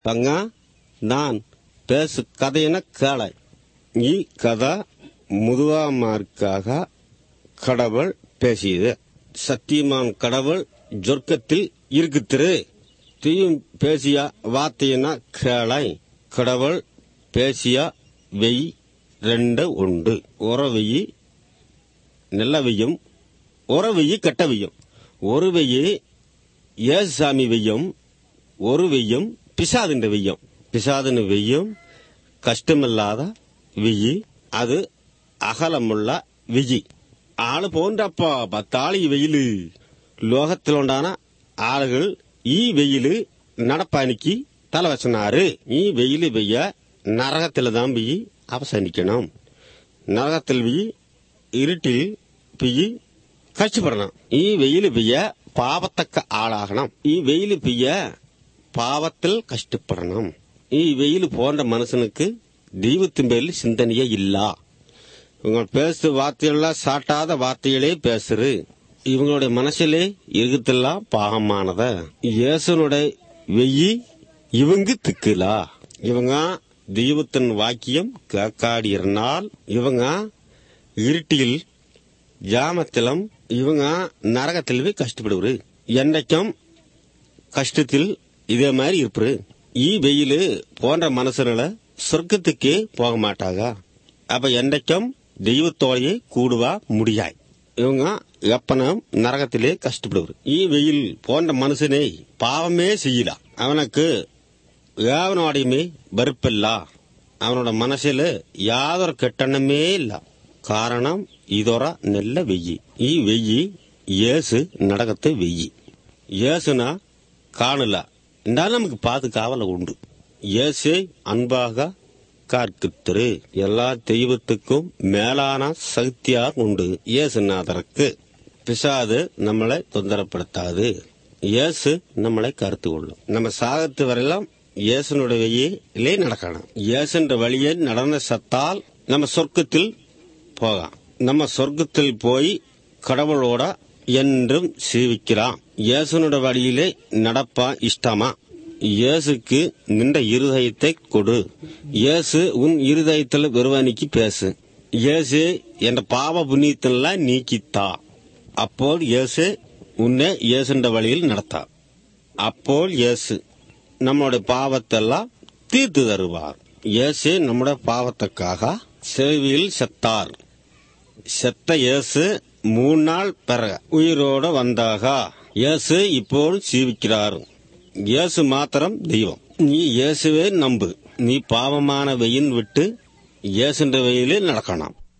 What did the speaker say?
பங்க நான் பேசு கதையின கேளை ಈ கதை முதுவாமாருக்காக கடவுள் பேசியது சத்தியமான் கடவுள் சொர்க்கத்தில் இருக்குத்திரு தீயும் பேசிய வார்த்தையின கேளை கடவுள் பேசிய வெய் ரெண்டு உண்டு உறவெயி நல்ல வெய்யும் உறவெய்யி கெட்ட வெய்யும் ஒரு வெய்யி ஏசுசாமி வெய்யும் ஒரு வெய்யும் பிசாதிന്റെ வெய்யும் பிசாதிന് வெய்யும் കഷ്ടമില്ലാതെ വെയ്യ് അത് അകലമുള്ള വെയ്യ് ആള് പോണ്ടപ്പ പത്താള് ഈ വെയില് ലോകത്തിലുണ്ടാன ആളുകൾ ഈ വെയില് നടപ്പാനിക്ക് തല വച്ചനാറ് ഈ വെയില് പെയ്യ നരകത്തിൽ താൻ പെയ്യ് അവസാനിക്കണം നരകത്തിൽ പെയ്യ് ഇരുട്ടിൽ പെയ്യ് കഷ്ടപ്പെടണം ഈ വെയില് പെയ്യ പാപത്തക്ക ആളാകണം ഈ വെയില് പെയ്യ பாவத்தில் கஷ்டப்படணும் ഈ வெயில் போன்ற மனுஷனுக்கு தெய்வத்தின் பேரில் சிந்தனையே இல்லா இவங்க பேசு வார்த்தையெல்லாம் சாட்டாத வார்த்தைகளே பேசுறு இவங்களுடைய மனசிலே இருக்குதெல்லாம் பாகமானத இயேசுனுடைய வெயி இவங்க திக்குலா இவங்க தெய்வத்தின் வாக்கியம் கேட்காடி இருந்தால் இவங்க இருட்டில் ஜாமத்திலும் இவங்க நரகத்தில் போய் கஷ்டப்படுவாரு என்றைக்கும் கஷ்டத்தில் இதே மாதிரி இருப்பாரு ஈ வெயில் போன்ற மனுஷர்களை சொர்க்கத்துக்கே போக மாட்டாங்க அப்ப என்றைக்கும் தெய்வத்தோடையே கூடுவா முடியாய் இவங்க எப்பனும் நரகத்திலே கஷ்டப்படுவார் ஈ வெயில் போன்ற மனுஷனை பாவமே செய்யலாம் அவனுக்கு ஏவனோடையுமே வெறுப்பில்ல அவனோட மனசில யாதொரு கெட்டெண்ணமே இல்ல காரணம் இதோட நல்ல வெய்யி ஈ வெய்யி இயேசு நடக்கத்தை வெய்யி இயேசுனா காணல இருந்தாலும் நமக்கு பாதுகாவல உண்டு இயேசு அன்பாக கார்க்குத்திரு எல்லா தெய்வத்துக்கும் மேலான சக்தியாக உண்டு இயேசுநாதருக்கு பிசாது நம்மளை தொந்தரப்படுத்தாது இயேசு நம்மளை கருத்து கொள்ளும் நம்ம சாகத்து வரையிலும் இயேசுனுடைய வழியிலே நடக்கணும் இயேசுன்ற வழியே நடந்த சத்தால் நம்ம சொர்க்கத்தில் போகலாம் நம்ம சொர்க்கத்தில் போய் கடவுளோட என்றும் சேவிக்கிறான் இயேசுனோட வழியிலே நடப்பா இஷ்டமா இயேசுக்கு நின்ற இருதயத்தை கொடு இயேசு உன் இருதயத்தில் வெறுவானிக்கு பேசு இயேசு என்ற பாவ புண்ணியத்தெல்லாம் நீக்கித்தா അപ്പോൾ இயேசு உன்னை இயேசுன்ற வழியில் நடத்தா അപ്പോൾ இயேசு நம்மளுடைய பாவத்தெல்லாம் தீர்த்து தருவார் இயேசு நம்முடைய பாவத்துக்காக செவியில் செத்தார் செத்த இயேசு மூணு நாள் பிறகு உயிரோட வந்தாக இயேசு இப்போ ஜீவிக்கிறார் இயேசு மாத்திரம் தெய்வம் நீ இயேசுவே நம்பு நீ பாவமான வெயின் விட்டு இயேசுன்ற வெயிலே நடக்கணும்